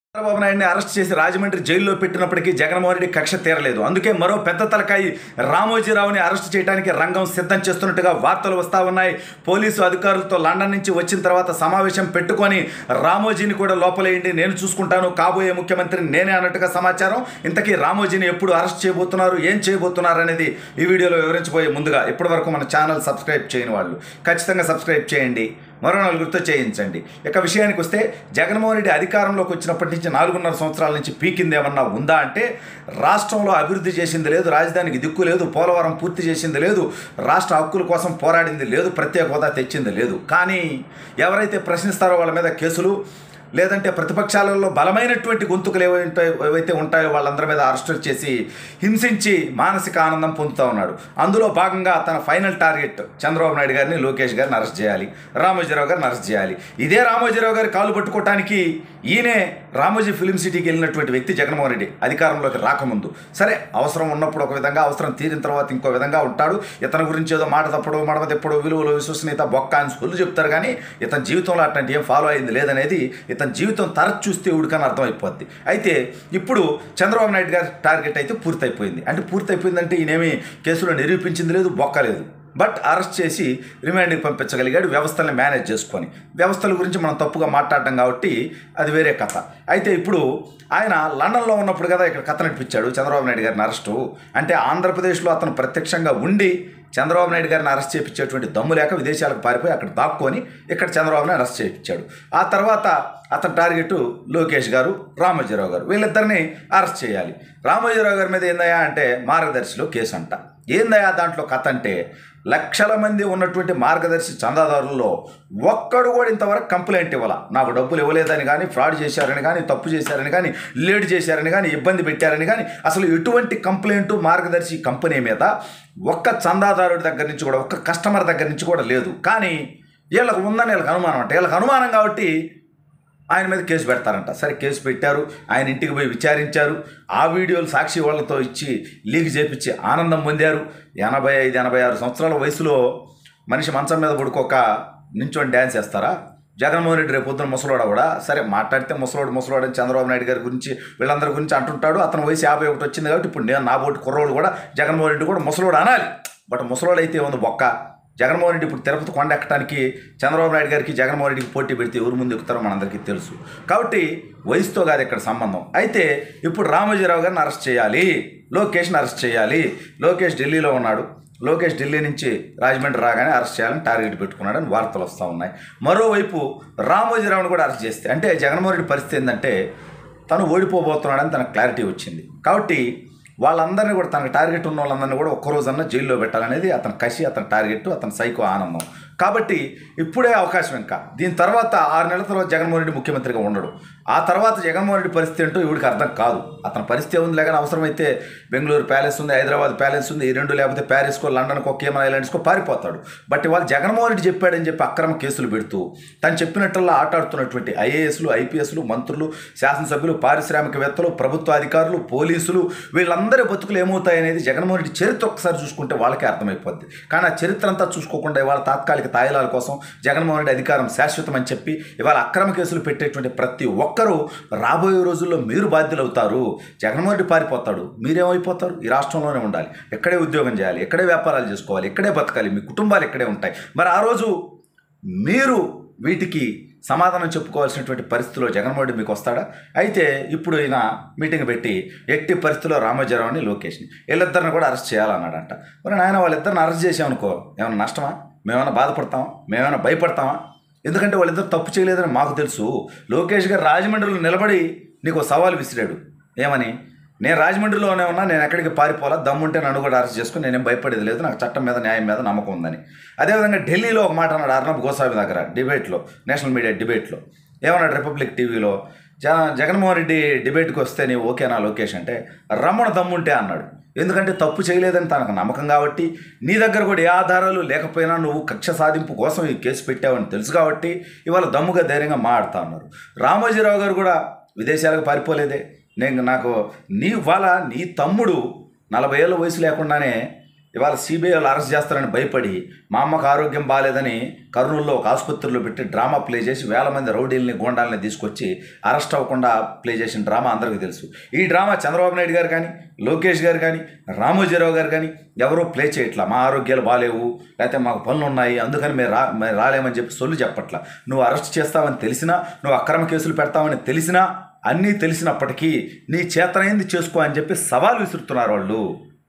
చంద్రబాబు నాయుడిని అరెస్ట్ చేసి రాజమండ్రి జైల్లో పెట్టినప్పటికీ జగన్మోహన్ రెడ్డి కక్ష తీరలేదు అందుకే మరో పెద్ద తలకాయి రామోజీరావుని అరెస్ట్ చేయడానికి రంగం సిద్ధం చేస్తున్నట్టుగా వార్తలు వస్తా ఉన్నాయి పోలీసు అధికారులతో లండన్ నుంచి వచ్చిన తర్వాత సమావేశం పెట్టుకొని రామోజీని కూడా లోపలేయండి నేను చూసుకుంటాను కాబోయే ముఖ్యమంత్రి నేనే అన్నట్టుగా సమాచారం ఇంతకీ రామోజీని ఎప్పుడు అరెస్ట్ చేయబోతున్నారు ఏం చేయబోతున్నారు అనేది ఈ వీడియోలో వివరించబోయే ముందుగా ఇప్పటివరకు మన ఛానల్ సబ్స్క్రైబ్ చేయని వాళ్ళు ఖచ్చితంగా సబ్స్క్రైబ్ చేయండి మరో నలుగురితో చేయించండి ఇక విషయానికి వస్తే జగన్మోహన్ రెడ్డి అధికారంలోకి వచ్చినప్పటి నుంచి నాలుగున్నర సంవత్సరాల నుంచి పీకింది ఏమన్నా ఉందా అంటే రాష్ట్రంలో అభివృద్ధి చేసింది లేదు రాజధానికి దిక్కు లేదు పోలవరం పూర్తి చేసింది లేదు రాష్ట్ర హక్కుల కోసం పోరాడింది లేదు ప్రత్యేక హోదా తెచ్చింది లేదు కానీ ఎవరైతే ప్రశ్నిస్తారో వాళ్ళ మీద కేసులు లేదంటే ప్రతిపక్షాలలో బలమైనటువంటి గొంతుకులు ఏవైతే ఏవైతే ఉంటాయో వాళ్ళందరి మీద అరెస్టులు చేసి హింసించి మానసిక ఆనందం పొందుతూ ఉన్నాడు అందులో భాగంగా తన ఫైనల్ టార్గెట్ చంద్రబాబు నాయుడు గారిని లోకేష్ గారిని అరెస్ట్ చేయాలి రామోజీరావు గారిని అరెస్ట్ చేయాలి ఇదే రామోజీరావు గారి కాలు పట్టుకోవటానికి ఈయనే రామోజీ ఫిలిం సిటీకి వెళ్ళినటువంటి వ్యక్తి జగన్మోహన్ రెడ్డి అధికారంలోకి రాకముందు సరే అవసరం ఉన్నప్పుడు ఒక విధంగా అవసరం తీరిన తర్వాత ఇంకో విధంగా ఉంటాడు ఇతని గురించి ఏదో మాట తప్పడు మడమ తెప్పడు విలువలు విశ్వసనీయత బొక్క అని సొల్లు చెప్తారు కానీ ఇతని జీవితంలో అట్లాంటి ఏం ఫాలో అయింది లేదనేది ఇతని జీవితం తరచు చూస్తే ఉడికని అర్థమైపోద్ది అయితే ఇప్పుడు చంద్రబాబు నాయుడు గారి టార్గెట్ అయితే పూర్తయిపోయింది అంటే పూర్తయిపోయిందంటే ఈయనేమి కేసులో నిరూపించింది లేదు బొక్క లేదు బట్ అరెస్ట్ చేసి రిమాండ్కి పంపించగలిగాడు వ్యవస్థల్ని మేనేజ్ చేసుకొని వ్యవస్థల గురించి మనం తప్పుగా మాట్లాడటం కాబట్టి అది వేరే కథ అయితే ఇప్పుడు ఆయన లండన్లో ఉన్నప్పుడు కదా ఇక్కడ కథ నడిపించాడు చంద్రబాబు నాయుడు గారిని అరెస్టు అంటే ఆంధ్రప్రదేశ్లో అతను ప్రత్యక్షంగా ఉండి చంద్రబాబు నాయుడు గారిని అరెస్ట్ చేయించేటువంటి దమ్ము లేక విదేశాలకు పారిపోయి అక్కడ దాక్కొని ఇక్కడ చంద్రబాబుని అరెస్ట్ చేయించాడు ఆ తర్వాత అతని టార్గెట్ లోకేష్ గారు రామోజీరావు గారు వీళ్ళిద్దరిని అరెస్ట్ చేయాలి రామోజీరావు గారి మీద ఏందయ్యా అంటే మార్గదర్శిలో కేసు అంట ఏందయ్యా దాంట్లో కథ అంటే లక్షల మంది ఉన్నటువంటి మార్గదర్శి చందాదారుల్లో ఒక్కడు కూడా ఇంతవరకు కంప్లైంట్ ఇవ్వాల నాకు డబ్బులు ఇవ్వలేదని కానీ ఫ్రాడ్ చేశారని కానీ తప్పు చేశారని కానీ లేట్ చేశారని కానీ ఇబ్బంది పెట్టారని కానీ అసలు ఎటువంటి కంప్లైంట్ మార్గదర్శి కంపెనీ మీద ఒక్క చందాదారుడి దగ్గర నుంచి కూడా ఒక్క కస్టమర్ దగ్గర నుంచి కూడా లేదు కానీ వీళ్ళకు ఉందని వీళ్ళకి అనుమానం అంట వీళ్ళకి అనుమానం కాబట్టి ఆయన మీద కేసు పెడతారంట సరే కేసు పెట్టారు ఆయన ఇంటికి పోయి విచారించారు ఆ వీడియోలు సాక్షి వాళ్ళతో ఇచ్చి లీక్ చేపించి ఆనందం పొందారు ఎనభై ఐదు ఎనభై ఆరు సంవత్సరాల వయసులో మనిషి మంచం మీద పడుకోక నించొని డ్యాన్స్ చేస్తారా జగన్మోహన్ రెడ్డి రేపు పొద్దున ముసలోడా కూడా సరే మాట్లాడితే ముసలోడు ముసలోడు అని చంద్రబాబు నాయుడు గారి గురించి వీళ్ళందరి గురించి అంటుంటాడు అతని వయసు యాభై ఒకటి వచ్చింది కాబట్టి ఇప్పుడు నేను నా బోటి కుర్రోడు కూడా జగన్మోహన్ రెడ్డి కూడా ముసలోడు అనాలి బట్ ముసలోడు అయితే ఉంది బొక్క జగన్మోహన్ రెడ్డి ఇప్పుడు తిరుపతి కొండ ఎక్కడానికి చంద్రబాబు నాయుడు గారికి జగన్మోహన్ రెడ్డికి పోటీ పెడితే ఎవరు ముందు ఎక్కుతారో మనందరికీ తెలుసు కాబట్టి వయసుతో కాదు ఇక్కడ సంబంధం అయితే ఇప్పుడు రామోజీరావు గారిని అరెస్ట్ చేయాలి లోకేష్ని అరెస్ట్ చేయాలి లోకేష్ ఢిల్లీలో ఉన్నాడు లోకేష్ ఢిల్లీ నుంచి రాజమండ్రి రాగానే అరెస్ట్ చేయాలని టార్గెట్ పెట్టుకున్నాడని వార్తలు వస్తూ ఉన్నాయి మరోవైపు రామోజీరావుని కూడా అరెస్ట్ చేస్తే అంటే జగన్మోహన్ రెడ్డి పరిస్థితి ఏంటంటే తను ఓడిపోబోతున్నాడని తనకు క్లారిటీ వచ్చింది కాబట్టి వాళ్ళందరినీ కూడా తనకు టార్గెట్ ఉన్న వాళ్ళందరినీ కూడా ఒక్కరోజన్నా జైల్లో పెట్టాలనేది అతని కసి అతని టార్గెట్ అతని సైకో ఆనందం కాబట్టి ఇప్పుడే అవకాశం ఇంకా దీని తర్వాత ఆరు నెలల తర్వాత జగన్మోహన్ రెడ్డి ముఖ్యమంత్రిగా ఉండడు ఆ తర్వాత జగన్మోహన్ రెడ్డి పరిస్థితి ఏంటో ఇవిడికి అర్థం కాదు అతని పరిస్థితి ఉంది లేక అవసరమైతే బెంగళూరు ప్యాలెస్ ఉంది హైదరాబాద్ ప్యాలెస్ ఉంది ఈ రెండు లేకపోతే ప్యారిస్కో లండన్కో కేమన్ ఐలాండ్స్కో పారిపోతాడు బట్ ఇవాళ జగన్మోహన్ రెడ్డి చెప్పాడని చెప్పి అక్రమ కేసులు పెడుతూ తను చెప్పినట్టల్లా ఆటాడుతున్నటువంటి ఐఏఎస్లు ఐపీఎస్లు మంత్రులు శాసనసభ్యులు పారిశ్రామికవేత్తలు ప్రభుత్వ అధికారులు పోలీసులు వీళ్ళందరి బతుకులు ఏమవుతాయనేది జగన్మోహన్ రెడ్డి చరిత్ర ఒక్కసారి చూసుకుంటే వాళ్ళకే అర్థమైపోద్ది కానీ ఆ చరిత్ర అంతా చూసుకోకుండా ఇవాళ తాత్కాలిక తాయిలాల కోసం జగన్మోహన్ రెడ్డి అధికారం శాశ్వతం అని చెప్పి ఇవాళ అక్రమ కేసులు పెట్టేటువంటి ప్రతి ఒక్కరూ రాబోయే రోజుల్లో మీరు బాధ్యులవుతారు జగన్మోహన్ రెడ్డి పారిపోతాడు మీరేమైపోతారు ఈ రాష్ట్రంలోనే ఉండాలి ఎక్కడే ఉద్యోగం చేయాలి ఎక్కడే వ్యాపారాలు చేసుకోవాలి ఎక్కడే బతకాలి మీ కుటుంబాలు ఎక్కడే ఉంటాయి మరి ఆ రోజు మీరు వీటికి సమాధానం చెప్పుకోవాల్సినటువంటి పరిస్థితిలో జగన్మోహన్ రెడ్డి మీకు వస్తాడా అయితే ఇప్పుడు ఈయన మీటింగ్ పెట్టి ఎట్టి పరిస్థితిలో రామోజీరావుని లోకేష్ని వీళ్ళిద్దరిని కూడా అరెస్ట్ చేయాలన్నాడంట మరి నాయన వాళ్ళిద్దరిని అరెస్ట్ చేసామనుకో ఏమైనా నష్టమా మేమైనా బాధపడతామా మేమైనా భయపడతామా ఎందుకంటే వాళ్ళిద్దరు తప్పు చేయలేదని మాకు తెలుసు లోకేష్ గారు రాజమండ్రిలో నిలబడి నీకు ఓ సవాల్ విసిరాడు ఏమని నేను రాజమండ్రిలోనే ఉన్నా నేను ఎక్కడికి పారిపోవాలా దమ్ముంటే నన్ను కూడా అరెస్ట్ చేసుకుని నేనేం భయపడేది లేదు నాకు చట్టం మీద న్యాయం మీద నమ్మకం ఉందని అదేవిధంగా ఢిల్లీలో ఒక మాట అన్నాడు అర్నబ్ గోస్వామి దగ్గర డిబేట్లో నేషనల్ మీడియా డిబేట్లో ఏమన్నాడు రిపబ్లిక్ టీవీలో జ జగన్మోహన్ రెడ్డి డిబేట్కి వస్తే నీవు ఓకేనా లోకేష్ అంటే రమ్మణ దమ్ముంటే అన్నాడు ఎందుకంటే తప్పు చేయలేదని తనకు నమ్మకం కాబట్టి నీ దగ్గర కూడా ఏ ఆధారాలు లేకపోయినా నువ్వు కక్ష సాధింపు కోసం ఈ కేసు పెట్టావని తెలుసు కాబట్టి ఇవాళ దమ్ముగా ధైర్యంగా మాట్లాడుతా ఉన్నారు రామోజీరావు గారు కూడా విదేశాలకు పారిపోలేదే నేను నాకు నీ వాళ్ళ నీ తమ్ముడు నలభై ఏళ్ళ వయసు లేకుండానే ఇవాళ సిబిఐ వాళ్ళు అరెస్ట్ చేస్తారని భయపడి మా అమ్మకు ఆరోగ్యం బాగాలేదని కర్నూలులో ఒక ఆసుపత్రిలో పెట్టి డ్రామా ప్లే చేసి వేల మంది రౌడీల్ని గోండాలని తీసుకొచ్చి అరెస్ట్ అవ్వకుండా ప్లే చేసిన డ్రామా అందరికీ తెలుసు ఈ డ్రామా చంద్రబాబు నాయుడు గారు కానీ లోకేష్ గారు కానీ రామోజీరావు గారు కానీ ఎవరో ప్లే చేయట్లా మా ఆరోగ్యాలు బాగాలేవు లేకపోతే మాకు పనులు ఉన్నాయి అందుకని మేము రా మేము రాలేమని చెప్పి సొల్లు చెప్పట్లా నువ్వు అరెస్ట్ చేస్తావని తెలిసినా నువ్వు అక్రమ కేసులు పెడతావని తెలిసినా అన్నీ తెలిసినప్పటికీ నీ చేతనైంది చేసుకో అని చెప్పి సవాల్ విసురుతున్నారు వాళ్ళు